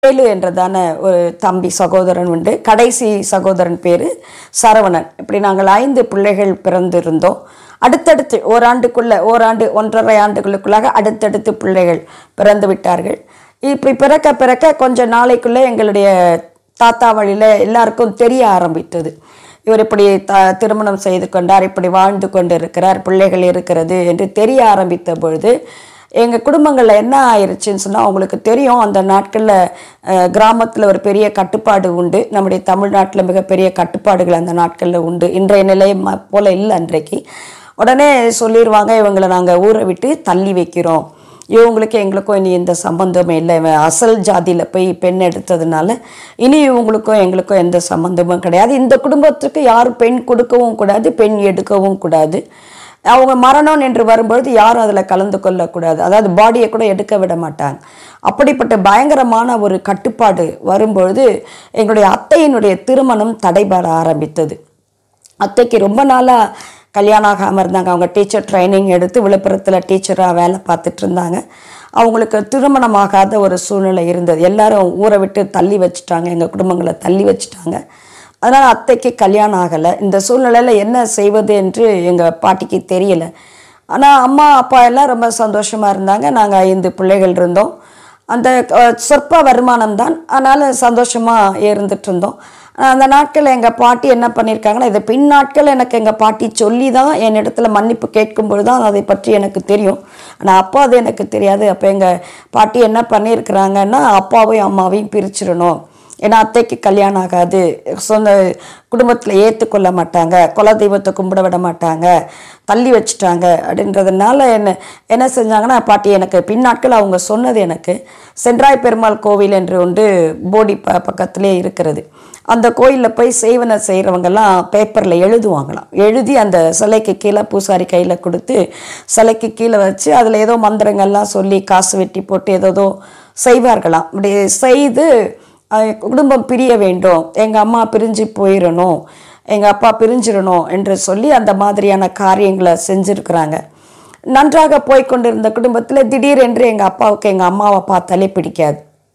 வேலு என்றதான ஒரு தம்பி சகோதரன் உண்டு கடைசி சகோதரன் பேர் சரவணன் இப்படி நாங்கள் ஐந்து பிள்ளைகள் பிறந்திருந்தோம் அடுத்தடுத்து ஓராண்டுக்குள்ள ஓராண்டு ஒன்றரை ஆண்டுகளுக்குள்ளாக அடுத்தடுத்து பிள்ளைகள் பிறந்து விட்டார்கள் இப்படி பிறக்க பிறக்க கொஞ்ச நாளைக்குள்ளே எங்களுடைய தாத்தா வழியில் எல்லாருக்கும் தெரிய ஆரம்பித்தது இவர் இப்படி த திருமணம் செய்து கொண்டார் இப்படி வாழ்ந்து கொண்டு இருக்கிறார் பிள்ளைகள் இருக்கிறது என்று தெரிய ஆரம்பித்த பொழுது எங்கள் குடும்பங்களில் என்ன ஆயிடுச்சுன்னு சொன்னால் அவங்களுக்கு தெரியும் அந்த நாட்களில் கிராமத்தில் ஒரு பெரிய கட்டுப்பாடு உண்டு நம்முடைய தமிழ்நாட்டில் மிகப்பெரிய கட்டுப்பாடுகள் அந்த நாட்களில் உண்டு இன்றைய நிலை ம போல் இல்லை அன்றைக்கு உடனே சொல்லிடுவாங்க இவங்களை நாங்கள் ஊரை விட்டு தள்ளி வைக்கிறோம் இவங்களுக்கு எங்களுக்கும் இனி எந்த சம்பந்தமும் இல்லை இவன் அசல் ஜாதியில் போய் பெண் எடுத்ததுனால இனி இவங்களுக்கும் எங்களுக்கும் எந்த சம்பந்தமும் கிடையாது இந்த குடும்பத்துக்கு யாரும் பெண் கொடுக்கவும் கூடாது பெண் எடுக்கவும் கூடாது அவங்க மரணம் என்று வரும்பொழுது யாரும் அதில் கலந்து கொள்ளக்கூடாது அதாவது பாடியை கூட எடுக்க விட மாட்டாங்க அப்படிப்பட்ட பயங்கரமான ஒரு கட்டுப்பாடு வரும்பொழுது எங்களுடைய அத்தையினுடைய திருமணம் தடைபட ஆரம்பித்தது அத்தைக்கு ரொம்ப நாளாக கல்யாணம் ஆகாமல் இருந்தாங்க அவங்க டீச்சர் ட்ரைனிங் எடுத்து விழுப்புரத்தில் டீச்சராக வேலை பார்த்துட்டு இருந்தாங்க அவங்களுக்கு திருமணம் ஆகாத ஒரு சூழ்நிலை இருந்தது எல்லாரும் ஊரை விட்டு தள்ளி வச்சுட்டாங்க எங்கள் குடும்பங்களை தள்ளி வச்சுட்டாங்க அதனால் அத்தைக்கு கல்யாணம் ஆகலை இந்த சூழ்நிலையில் என்ன செய்வது என்று எங்கள் பாட்டிக்கு தெரியல ஆனால் அம்மா அப்பா எல்லாம் ரொம்ப சந்தோஷமாக இருந்தாங்க நாங்கள் ஐந்து பிள்ளைகள் இருந்தோம் அந்த அஹ், சொற்ப வருமானம் தான் ஆனாலும் சந்தோஷமாக இருந்துட்டு இருந்தோம் அந்த நாட்கள் எங்கள் பாட்டி என்ன பண்ணியிருக்காங்கன்னா இது பின் நாட்கள் எனக்கு எங்கள் பாட்டி சொல்லி தான் என் இடத்துல மன்னிப்பு கேட்கும்பொழுது தான் அதை பற்றி எனக்கு தெரியும் ஆனால் அப்போ அது எனக்கு தெரியாது அப்போ எங்கள் பாட்டி என்ன பண்ணியிருக்கிறாங்கன்னா அப்பாவையும் அம்மாவையும் பிரிச்சிடணும் ஏன்னா அத்தைக்கு கல்யாணம் ஆகாது சொந்த குடும்பத்தில் ஏற்றுக்கொள்ள மாட்டாங்க குலதெய்வத்தை கும்பிட விட மாட்டாங்க தள்ளி வச்சுட்டாங்க அப்படின்றதுனால என்ன என்ன செஞ்சாங்கன்னா பாட்டி எனக்கு பின்னாட்கள் அவங்க சொன்னது எனக்கு சென்றாய் பெருமாள் கோவில் என்று ஒன்று போடி ப பக்கத்திலே இருக்கிறது அந்த கோயிலில் போய் செய்வன செய்கிறவங்கெல்லாம் பேப்பரில் எழுதுவாங்களாம் எழுதி அந்த சிலைக்கு கீழே பூசாரி கையில் கொடுத்து சிலைக்கு கீழே வச்சு அதில் ஏதோ மந்திரங்கள்லாம் சொல்லி காசு வெட்டி போட்டு ஏதோ செய்வார்களாம் இப்படி செய்து அஹ் குடும்பம் பிரிய வேண்டும் எங்கள் அம்மா பிரிஞ்சு போயிடணும் எங்கள் அப்பா பிரிஞ்சிடணும் என்று சொல்லி அந்த மாதிரியான காரியங்களை செஞ்சுருக்குறாங்க நன்றாக போய் கொண்டிருந்த குடும்பத்தில் திடீரென்று எங்கள் அப்பாவுக்கு எங்கள் அம்மாவை பார்த்தாலே பிடிக்காது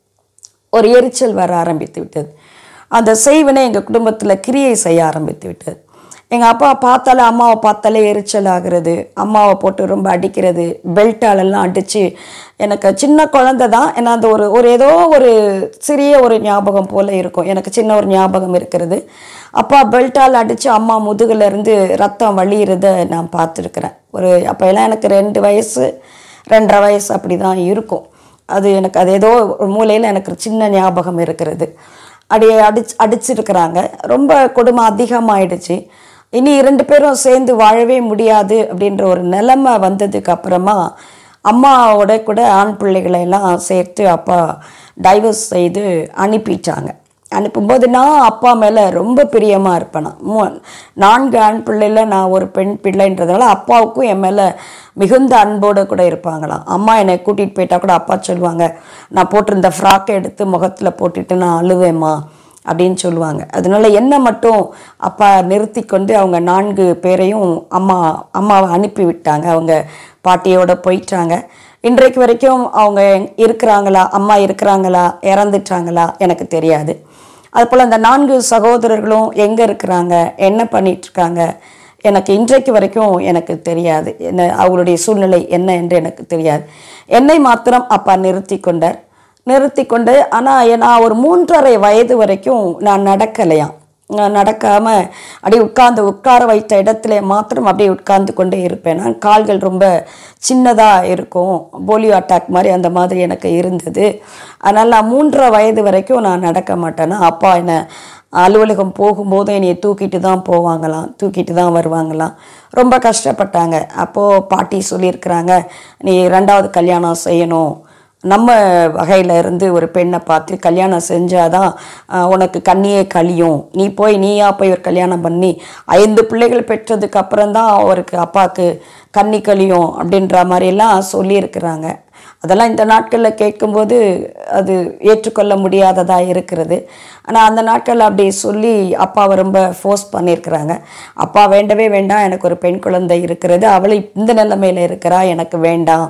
ஒரு எரிச்சல் வர ஆரம்பித்து விட்டது அந்த செய்வினை எங்கள் குடும்பத்தில் கிரியை செய்ய ஆரம்பித்து விட்டது எங்கள் அப்பா பார்த்தாலே அம்மாவை பார்த்தாலே எரிச்சல் ஆகிறது அம்மாவை போட்டு ரொம்ப அடிக்கிறது பெல்ட்டாலெல்லாம் அடித்து எனக்கு சின்ன குழந்தை தான் ஏன்னா அந்த ஒரு ஒரு ஏதோ ஒரு சிறிய ஒரு ஞாபகம் போல் இருக்கும் எனக்கு சின்ன ஒரு ஞாபகம் இருக்கிறது அப்பா பெல்ட்டால் அடித்து அம்மா முதுகுல இருந்து ரத்தம் வழியிறத நான் பார்த்துருக்குறேன் ஒரு அப்போ எல்லாம் எனக்கு ரெண்டு வயசு ரெண்டரை வயசு அப்படி தான் இருக்கும் அது எனக்கு அது ஏதோ ஒரு மூலையில் எனக்கு ஒரு சின்ன ஞாபகம் இருக்கிறது அப்படியே அடிச்சு அடிச்சிருக்கிறாங்க ரொம்ப கொடுமை அதிகமாயிடுச்சு இனி இரண்டு பேரும் சேர்ந்து வாழவே முடியாது அப்படின்ற ஒரு நிலைமை வந்ததுக்கு அப்புறமா அம்மாவோட கூட ஆண் பிள்ளைகளை எல்லாம் சேர்த்து அப்பா டைவர்ஸ் செய்து அனுப்பிட்டாங்க அனுப்பும்போது நான் அப்பா மேலே ரொம்ப பிரியமாக இருப்பேன் நான். மூ நான்கு ஆண் பிள்ளையில் நான் ஒரு பெண் பிள்ளைன்றதுனால அப்பாவுக்கும் என் மேலே மிகுந்த அன்போடு கூட இருப்பாங்களாம் அம்மா என்னை கூட்டிகிட்டு போயிட்டா கூட அப்பா சொல்லுவாங்க நான் போட்டிருந்த ஃப்ராக்கை எடுத்து முகத்தில் போட்டுட்டு நான் அழுவேம்மா அப்படின்னு சொல்லுவாங்க அதனால என்ன மட்டும் அப்பா நிறுத்தி கொண்டு அவங்க நான்கு பேரையும் அம்மா அம்மாவை அனுப்பி விட்டாங்க அவங்க பாட்டியோட போயிட்டாங்க இன்றைக்கு வரைக்கும் அவங்க இருக்கிறாங்களா அம்மா இருக்கிறாங்களா இறந்துட்டாங்களா எனக்கு தெரியாது அதுபோல் அந்த நான்கு சகோதரர்களும் எங்கே இருக்கிறாங்க என்ன பண்ணிட்டு இருக்காங்க எனக்கு இன்றைக்கு வரைக்கும் எனக்கு தெரியாது என்ன அவங்களுடைய சூழ்நிலை என்ன என்று எனக்கு தெரியாது என்னை மாத்திரம் அப்பா நிறுத்தி கொண்டார் நிறுத்தி கொண்டு ஆனால் நான் ஒரு மூன்றரை வயது வரைக்கும் நான் நடக்கலையாம் நான் நடக்காமல் அப்படியே உட்கார்ந்து உட்கார வைத்த இடத்துல மாத்திரம் அப்படியே உட்கார்ந்து கொண்டே இருப்பேன் நான் கால்கள் ரொம்ப சின்னதாக இருக்கும் போலியோ அட்டாக் மாதிரி அந்த மாதிரி எனக்கு இருந்தது அதனால் நான் மூன்றரை வயது வரைக்கும் நான் நடக்க மாட்டேன்னா அப்பா என்னை அலுவலகம் போகும்போது என்னைய தூக்கிட்டு தான் போவாங்களாம் தூக்கிட்டு தான் வருவாங்களாம் ரொம்ப கஷ்டப்பட்டாங்க அப்போது பாட்டி சொல்லியிருக்கிறாங்க நீ ரெண்டாவது கல்யாணம் செய்யணும் நம்ம வகையில் இருந்து ஒரு பெண்ணை பார்த்து கல்யாணம் செஞ்சாதான் ஆஹ், உனக்கு கண்ணியே கழியும் நீ போய் நீயா போய் ஒரு கல்யாணம் பண்ணி ஐந்து பிள்ளைகள் பெற்றதுக்கு அப்புறம்தான் அவருக்கு அப்பாவுக்கு கண்ணி கழியும் அப்படின்ற மாதிரியெல்லாம் சொல்லியிருக்கிறாங்க அதெல்லாம் இந்த நாட்களில் கேட்கும்போது அது ஏற்றுக்கொள்ள முடியாததாக இருக்கிறது ஆனால் அந்த நாட்களில் அப்படி சொல்லி அப்பாவை ரொம்ப ஃபோர்ஸ் பண்ணியிருக்கிறாங்க அப்பா வேண்டவே வேண்டாம் எனக்கு ஒரு பெண் குழந்தை இருக்கிறது அவளை இந்த நிலைமையில் இருக்கிறா எனக்கு வேண்டாம்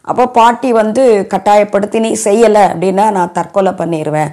அப்போ பாட்டி வந்து கட்டாயப்படுத்தி நீ செய்யலை அப்படின்னா நான் தற்கொலை பண்ணிடுவேன்